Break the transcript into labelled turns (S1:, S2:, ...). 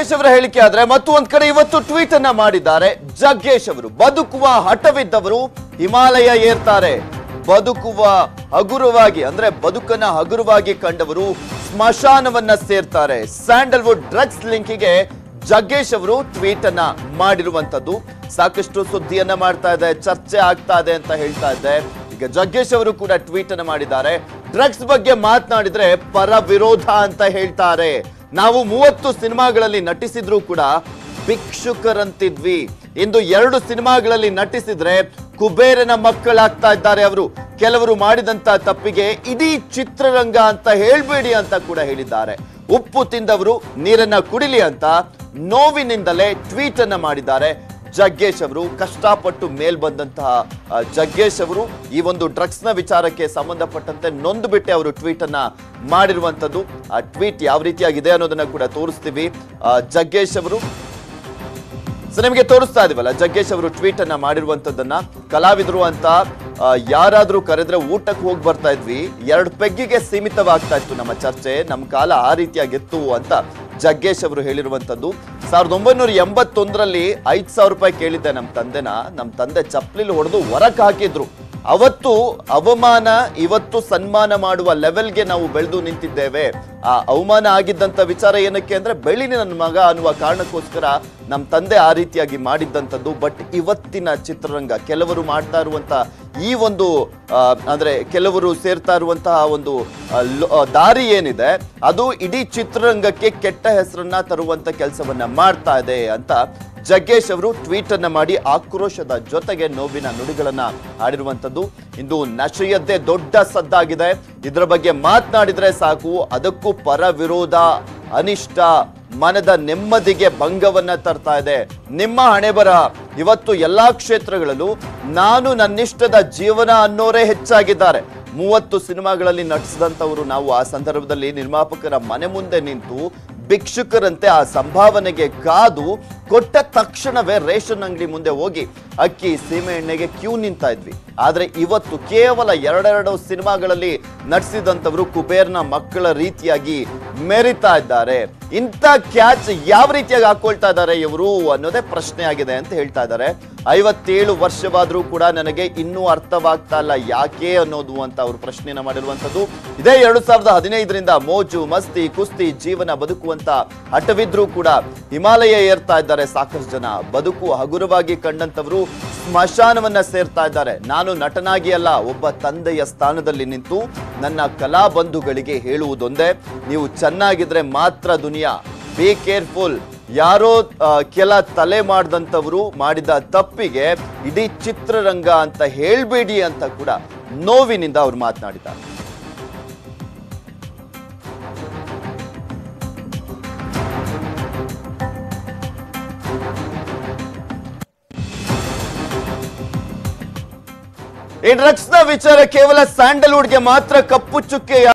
S1: ಜಗ್ಗೇಶ್ ಅವರ ಹೇಳಿಕೆ ಆದ್ರೆ ಮತ್ತು ಒಂದ್ ಕಡೆ ಇವತ್ತು ಟ್ವೀಟ್ ಅನ್ನ ಮಾಡಿದ್ದಾರೆ ಜಗ್ಗೇಶ್ ಅವರು ಬದುಕುವ ಹಠವಿದ್ದವರು ಹಿಮಾಲಯ ಏರ್ತಾರೆ ಬದುಕುವ ಹಗುರವಾಗಿ ಅಂದ್ರೆ ಬದುಕನ್ನ ಹಗುರವಾಗಿ ಕಂಡವರು ಸ್ಮಶಾನವನ್ನ ಸೇರ್ತಾರೆ ಸ್ಯಾಂಡಲ್ವುಡ್ ಡ್ರಗ್ಸ್ ಲಿಂಕಿಗೆ ಜಗ್ಗೇಶ್ ಅವರು ಟ್ವೀಟ್ ಅನ್ನ ಮಾಡಿರುವಂತದ್ದು ಸಾಕಷ್ಟು ಸುದ್ದಿಯನ್ನ ಮಾಡ್ತಾ ಇದೆ ಚರ್ಚೆ ಆಗ್ತಾ ಇದೆ ಅಂತ ಹೇಳ್ತಾ ಇದ್ದೆ ಈಗ ಜಗ್ಗೇಶ್ ಅವರು ಕೂಡ ಟ್ವೀಟ್ ಅನ್ನ ಮಾಡಿದ್ದಾರೆ ಡ್ರಗ್ಸ್ ಬಗ್ಗೆ ಮಾತನಾಡಿದ್ರೆ ಪರ ವಿರೋಧ ಅಂತ ಹೇಳ್ತಾರೆ ನಾವು ಮೂವತ್ತು ಸಿನಿಮಾಗಳಲ್ಲಿ ನಟಿಸಿದ್ರು ಕೂಡ ಭಿಕ್ಷುಕರಂತಿದ್ವಿ ಇಂದು ಎರಡು ಸಿನಿಮಾಗಳಲ್ಲಿ ನಟಿಸಿದ್ರೆ ಕುಬೇರನ ಮಕ್ಕಳಾಗ್ತಾ ಇದ್ದಾರೆ ಅವರು ಕೆಲವರು ಮಾಡಿದಂತ ತಪ್ಪಿಗೆ ಇಡೀ ಚಿತ್ರರಂಗ ಅಂತ ಹೇಳ್ಬೇಡಿ ಅಂತ ಕೂಡ ಹೇಳಿದ್ದಾರೆ ಉಪ್ಪು ತಿಂದವರು ನೀರನ್ನ ಕುಡಿಲಿ ಅಂತ ನೋವಿನಿಂದಲೇ ಟ್ವೀಟ್ ಅನ್ನ ಮಾಡಿದ್ದಾರೆ ಜಗ್ಗೇಶ್ ಅವರು ಕಷ್ಟಪಟ್ಟು ಮೇಲ್ ಬಂದಂತಹ ಆ, ಜಗ್ಗೇಶ್ ಅವರು ಈ ಒಂದು ಡ್ರಗ್ಸ್ ನ ವಿಚಾರಕ್ಕೆ ಸಂಬಂಧಪಟ್ಟಂತೆ ನೊಂದು ಬಿಟ್ಟೆ ಅವರು ಟ್ವೀಟ್ ಅನ್ನ ಮಾಡಿರುವಂತದ್ದು ಆ ಟ್ವೀಟ್ ಯಾವ ರೀತಿಯಾಗಿದೆ ಅನ್ನೋದನ್ನ ಕೂಡ ತೋರಿಸ್ತೀವಿ ಆ, ಜಗ್ಗೇಶ್ ಅವರು ಸೊ ನಿಮಗೆ ತೋರಿಸ್ತಾ ಇದೀವಲ್ಲ ಜಗ್ಗೇಶ್ ಅವರು ಟ್ವೀಟ್ ಅನ್ನ ಮಾಡಿರುವಂತದ್ದನ್ನ ಕಲಾವಿದರು ಅಂತ ಆ, ಯಾರಾದ್ರೂ ಕರೆದ್ರೆ ಊಟಕ್ಕೆ ಹೋಗಿ ಬರ್ತಾ ಇದ್ವಿ ಎರಡು ಪೆಗ್ಗಿಗೆ ಸೀಮಿತವಾಗ್ತಾ ಇತ್ತು ನಮ್ಮ ಚರ್ಚೆ ನಮ್ಮ ಕಾಲ ಆ ರೀತಿಯಾಗಿತ್ತು ಅಂತ ಜಗ್ಗೇಶ್ ಅವರು ಹೇಳಿರುವಂತದ್ದು ಸಾವಿರದ ಒಂಬೈನೂರ ಎಂಬತ್ತೊಂದರಲ್ಲಿ ಐದ್ ಸಾವಿರ ರೂಪಾಯಿ ಕೇಳಿದ್ದೆ ನಮ್ಮ ತಂದೆನ ನಮ್ಮ ತಂದೆ ಚಪ್ಲಿಲ್ ಹೊಡೆದು ಹೊರಕ್ ಹಾಕಿದ್ರು ಅವತ್ತು ಅವಮಾನ ಇವತ್ತು ಸನ್ಮಾನ ಮಾಡುವ ಲೆವೆಲ್ಗೆ ನಾವು ಬೆಳೆದು ನಿಂತಿದ್ದೇವೆ ಆ ಅವಮಾನ ಆಗಿದ್ದಂತ ವಿಚಾರ ಏನಕ್ಕೆ ಅಂದ್ರೆ ಬೆಳ್ಳಿನ ನನ್ನ ಮಗ ಅನ್ನುವ ಕಾರಣಕ್ಕೋಸ್ಕರ ನಮ್ಮ ತಂದೆ ಆ ರೀತಿಯಾಗಿ ಮಾಡಿದ್ದಂಥದ್ದು ಬಟ್ ಇವತ್ತಿನ ಚಿತ್ರರಂಗ ಕೆಲವರು ಮಾಡ್ತಾ ಇರುವಂತ ಈ ಒಂದು ಆ, ಅಂದ್ರೆ ಕೆಲವರು ಸೇರ್ತಾ ಇರುವಂತಹ ಒಂದು ಆ, ಲೊ- ಆ, ದಾರಿ ಏನಿದೆ ಅದು ಇಡೀ ಚಿತ್ರರಂಗಕ್ಕೆ ಕೆಟ್ಟ ಹೆಸರನ್ನ ತರುವಂತ ಕೆಲಸವನ್ನ ಮಾಡ್ತಾ ಇದೆ ಅಂತ ಜಗ್ಗೇಶ್ ಅವರು ಟ್ವೀಟ್ ಅನ್ನ ಮಾಡಿ ಆಕ್ರೋಶದ ಜೊತೆಗೆ ನೋವಿನ ನುಡಿಗಳನ್ನ ಆಡಿರುವಂತದ್ದು ಇಂದು ನಶೆಯದ್ದೇ ದೊಡ್ಡ ಸದ್ದಾಗಿದೆ ಇದರ ಬಗ್ಗೆ ಮಾತನಾಡಿದ್ರೆ ಸಾಕು ಅದಕ್ಕೂ ಪರ ವಿರೋಧ ಅನಿಷ್ಟ ಮನದ ನೆಮ್ಮದಿಗೆ ಭಂಗವನ್ನ ತರ್ತಾ ಇದೆ ನಿಮ್ಮ ಹಣೆ ಬರ ಇವತ್ತು ಎಲ್ಲಾ ಕ್ಷೇತ್ರಗಳಲ್ಲೂ ನಾನು ನನ್ನಿಷ್ಟದ ಜೀವನ ಅನ್ನೋರೇ ಹೆಚ್ಚಾಗಿದ್ದಾರೆ ಮೂವತ್ತು ಸಿನಿಮಾಗಳಲ್ಲಿ ನಟಿಸಿದಂಥವರು ನಾವು ಆ ಸಂದರ್ಭದಲ್ಲಿ ನಿರ್ಮಾಪಕರ ಮನೆ ಮುಂದೆ ನಿಂತು ಭಿಕ್ಷುಕರಂತೆ ಆ ಸಂಭಾವನೆಗೆ ಕಾದು ಕೊಟ್ಟ ತಕ್ಷಣವೇ ರೇಷನ್ ಅಂಗಡಿ ಮುಂದೆ ಹೋಗಿ ಅಕ್ಕಿ ಸೀಮೆ ಎಣ್ಣೆಗೆ ಕ್ಯೂ ನಿಂತಾ ಇದ್ವಿ ಆದ್ರೆ ಇವತ್ತು ಕೇವಲ ಎರಡೆರಡು ಸಿನಿಮಾಗಳಲ್ಲಿ ನಟಿಸಿದಂಥವರು ಕುಬೇರ್ನ ಮಕ್ಕಳ ರೀತಿಯಾಗಿ ಮೆರಿತಾ ಇದ್ದಾರೆ ಇಂಥ ಕ್ಯಾಚ್ ಯಾವ ರೀತಿಯಾಗಿ ಹಾಕೊಳ್ತಾ ಇದ್ದಾರೆ ಇವರು ಅನ್ನೋದೇ ಪ್ರಶ್ನೆ ಆಗಿದೆ ಅಂತ ಹೇಳ್ತಾ ಇದ್ದಾರೆ ಐವತ್ತೇಳು ವರ್ಷವಾದ್ರೂ ಕೂಡ ನನಗೆ ಇನ್ನೂ ಅರ್ಥವಾಗ್ತಾ ಇಲ್ಲ ಯಾಕೆ ಅನ್ನೋದು ಅಂತ ಅವರು ಪ್ರಶ್ನೆಯನ್ನ ಮಾಡಿರುವಂತದ್ದು ಇದೇ ಎರಡು ಸಾವಿರದ ಹದಿನೈದರಿಂದ ಮೋಜು ಮಸ್ತಿ ಕುಸ್ತಿ ಜೀವನ ಬದುಕುವಂತ ಹಠವಿದ್ರೂ ಕೂಡ ಹಿಮಾಲಯ ಏರ್ತಾ ಇದ್ದಾರೆ ಸಾಕಷ್ಟು ಜನ ಬದುಕು ಹಗುರವಾಗಿ ಕಂಡಂತವರು ಸ್ಮಶಾನವನ್ನ ಸೇರ್ತಾ ಇದ್ದಾರೆ ನಾನು ನಟನಾಗಿ ಅಲ್ಲ ಒಬ್ಬ ತಂದೆಯ ಸ್ಥಾನದಲ್ಲಿ ನಿಂತು ನನ್ನ ಕಲಾ ಬಂಧುಗಳಿಗೆ ಹೇಳುವುದೊಂದೇ ನೀವು ಚೆನ್ನಾಗಿದ್ರೆ ಮಾತ್ರ ದುನಿಯಾ ಬಿ ಕೇರ್ಫುಲ್ ಯಾರೋ ಆ, ಕೆಲ ತಲೆ ಮಾಡಿದಂಥವರು ಮಾಡಿದ ತಪ್ಪಿಗೆ ಇಡೀ ಚಿತ್ರರಂಗ ಅಂತ ಹೇಳ್ಬೇಡಿ ಅಂತ ಕೂಡ ನೋವಿನಿಂದ ಅವ್ರು ಮಾತನಾಡಿದ್ದಾರೆ ಈ ಡ್ರಗ್ಸ್ ನ ವಿಚಾರ ಕೇವಲ ಸ್ಯಾಂಡಲ್ವುಡ್ಗೆ ಮಾತ್ರ ಕಪ್ಪು ಚುಕ್ಕೆ